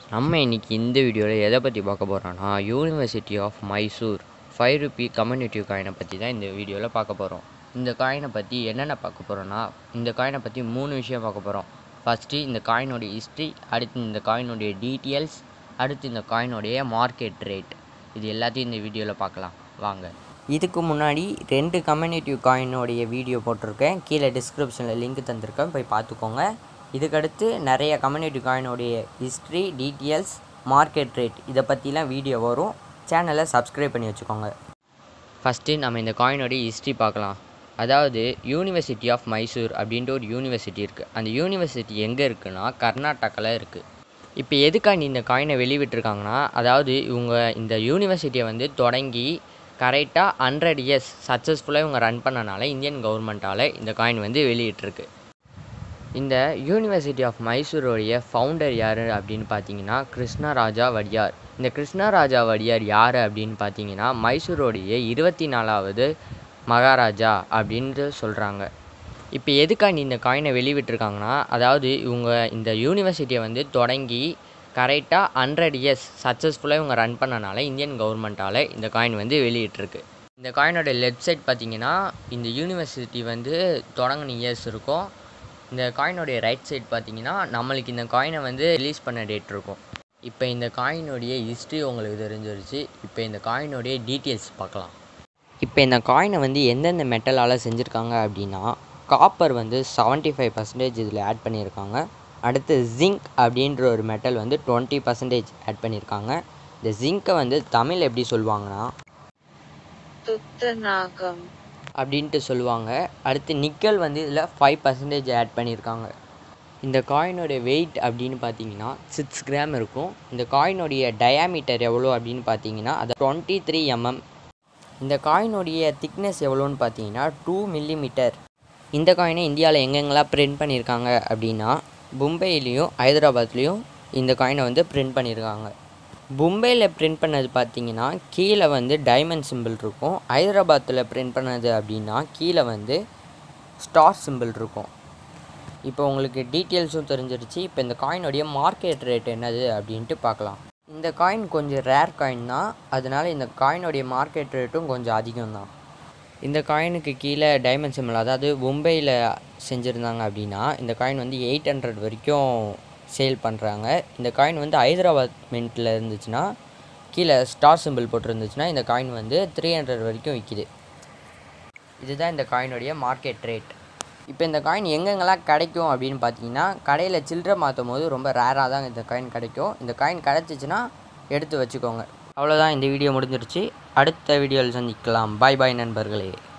நம்ம இன்னைக்கு இந்த வீடியோவில் எதை பற்றி பார்க்க போகிறோன்னா university of Mysore five rupee commemorative காயினை பற்றி தான் இந்த வீடியோவில் பார்க்க போகிறோம் இந்த காயினை பற்றி என்னென்ன பார்க்க போகிறோன்னா இந்த காயினை பற்றி மூணு விஷயம் பார்க்க போகிறோம் ஃபஸ்ட்டு இந்த காயினுடைய ஹிஸ்ட்ரி அடுத்து இந்த காயினுடைய டீட்டெயில்ஸ் அடுத்து இந்த காயினுடைய மார்க்கெட் ரேட் இது எல்லாத்தையும் இந்த வீடியோவில் பார்க்கலாம் வாங்க இதுக்கு முன்னாடி ரெண்டு கம்யூனிட்டிவ் காயினுடைய வீடியோ போட்டிருக்கேன் கீழே டிஸ்கிரிப்ஷனில் லிங்க் தந்திருக்கேன் போய் பார்த்துக்கோங்க இதுக்கடுத்து நிறைய கம்யூனிட்டி காயினுடைய ஹிஸ்ட்ரி டீட்டெயில்ஸ் மார்க்கெட் ரேட் இதை பற்றிலாம் வீடியோ வரும் சேனலை சப்ஸ்கிரைப் பண்ணி வச்சுக்கோங்க ஃபஸ்ட்டு நம்ம இந்த காயினுடைய ஹிஸ்ட்ரி பார்க்கலாம் அதாவது யூனிவர்சிட்டி ஆஃப் மைசூர் அப்படின்ட்டு ஒரு யூனிவர்சிட்டி இருக்குது அந்த யூனிவர்சிட்டி எங்கே இருக்குன்னா கர்நாடகாவில் இருக்குது இப்போ எதுக்காண்டி இந்த காயினை வெளிவிட்டிருக்காங்கன்னா அதாவது இவங்க இந்த யூனிவர்சிட்டியை வந்து தொடங்கி கரெக்டாக ஹண்ட்ரட் இயர்ஸ் சக்ஸஸ்ஃபுல்லாக இவங்க ரன் பண்ணனால இந்தியன் கவர்மெண்ட்டால் இந்த காயின் வந்து வெளியிட்டிருக்கு இந்த யூனிவர்சிட்டி ஆஃப் மைசூருடைய ஃபவுண்டர் யார் அப்படின்னு பார்த்தீங்கன்னா கிருஷ்ணராஜா வடியார் இந்த கிருஷ்ணராஜா வடியார் யார் அப்படின்னு பார்த்தீங்கன்னா மைசூருடைய இருபத்தி நாலாவது மகாராஜா அப்படின்ட்டு சொல்கிறாங்க இப்போ எதுக்காண்டி இந்த காயினை வெளிவிட்டிருக்காங்கன்னா அதாவது இவங்க இந்த யூனிவர்சிட்டியை வந்து தொடங்கி கரெக்டாக ஹண்ட்ரட் இயர்ஸ் சக்ஸஸ்ஃபுல்லாக இவங்க ரன் பண்ணனால இந்தியன் கவர்மெண்ட்டால் இந்த காயின் வந்து வெளியிட்டிருக்கு இந்த காயினோட லெஃப்ட் சைட் பார்த்தீங்கன்னா இந்த யூனிவர்சிட்டி வந்து தொடங்கின இயர்ஸ் இருக்கும் இந்த காயினுடைய ரைட் சைடு பார்த்தீங்கன்னா நம்மளுக்கு இந்த காயினை வந்து ரிலீஸ் பண்ண டேட் இருக்கும் இப்போ இந்த காயினுடைய ஹிஸ்ட்ரி உங்களுக்கு தெரிஞ்சிருச்சு இப்போ இந்த காயினுடைய டீட்டெயில்ஸ் பார்க்கலாம் இப்போ இந்த காயினை வந்து எந்தெந்த மெட்டலால் செஞ்சுருக்காங்க அப்படின்னா காப்பர் வந்து செவன்ட்டி ஃபைவ் பர்சன்டேஜ் இதில் ஆட் பண்ணியிருக்காங்க அடுத்து ஜிங்க் அப்படின்ற ஒரு மெட்டல் வந்து டுவெண்ட்டி பர்சன்டேஜ் ஆட் பண்ணியிருக்காங்க இந்த ஜிங்க்கை வந்து தமிழ் எப்படி சொல்லுவாங்கன்னா துத்தநாகம் அப்படின்ட்டு சொல்லுவாங்க அடுத்து நிக்கல் வந்து இதில் ஃபைவ் பர்சன்டேஜ் ஆட் பண்ணியிருக்காங்க இந்த காயினோட வெயிட் அப்படின்னு பார்த்தீங்கன்னா சிக்ஸ் கிராம் இருக்கும் இந்த காயினுடைய டயாமீட்டர் எவ்வளோ அப்படின்னு பார்த்தீங்கன்னா அது டுவெண்ட்டி த்ரீ எம்எம் இந்த காயினுடைய திக்னஸ் எவ்வளோன்னு பார்த்தீங்கன்னா டூ மில்லிமீட்டர் இந்த காயினை இந்தியாவில் எங்கெங்கெல்லாம் பிரிண்ட் பண்ணியிருக்காங்க அப்படின்னா மும்பையிலையும் ஹைதராபாத்லேயும் இந்த காயினை வந்து பிரிண்ட் பண்ணியிருக்காங்க மும்பையில் பிரிண்ட் பண்ணது பார்த்தீங்கன்னா கீழே வந்து டைமண்ட் சிம்பிள் இருக்கும் ஹைதராபாத்தில் பிரிண்ட் பண்ணது அப்படின்னா கீழே வந்து ஸ்டார் சிம்பிள் இருக்கும் இப்போ உங்களுக்கு டீட்டெயில்ஸும் தெரிஞ்சிருச்சு இப்போ இந்த காயினுடைய மார்க்கெட் ரேட் என்னது அப்படின்ட்டு பார்க்கலாம் இந்த காயின் கொஞ்சம் ரேர் காயின் தான் அதனால இந்த காயினுடைய மார்க்கெட் ரேட்டும் கொஞ்சம் அதிகம் தான் இந்த காயினுக்கு கீழே டைமண்ட் சிம்பிள் அதாவது மும்பையில் செஞ்சுருந்தாங்க அப்படின்னா இந்த காயின் வந்து எயிட் ஹண்ட்ரட் வரைக்கும் சேல் பண்ணுறாங்க இந்த காயின் வந்து ஹைதராபாத் மின்ட்டில் இருந்துச்சுன்னா கீழே ஸ்டார் சிம்பிள் போட்டிருந்துச்சுன்னா இந்த காயின் வந்து த்ரீ ஹண்ட்ரட் வரைக்கும் விற்கிது இதுதான் இந்த காயினுடைய மார்க்கெட் ரேட் இப்போ இந்த காயின் எங்கெங்கெல்லாம் கிடைக்கும் அப்படின்னு பார்த்தீங்கன்னா கடையில் சில்லறை மாற்றும் போது ரொம்ப ரேராக தான் இந்த காயின் கிடைக்கும் இந்த காயின் கிடச்சிச்சின்னா எடுத்து வச்சுக்கோங்க அவ்வளோதான் இந்த வீடியோ முடிஞ்சிருச்சு அடுத்த வீடியோவில் சந்திக்கலாம் பாய் பாய் நண்பர்களே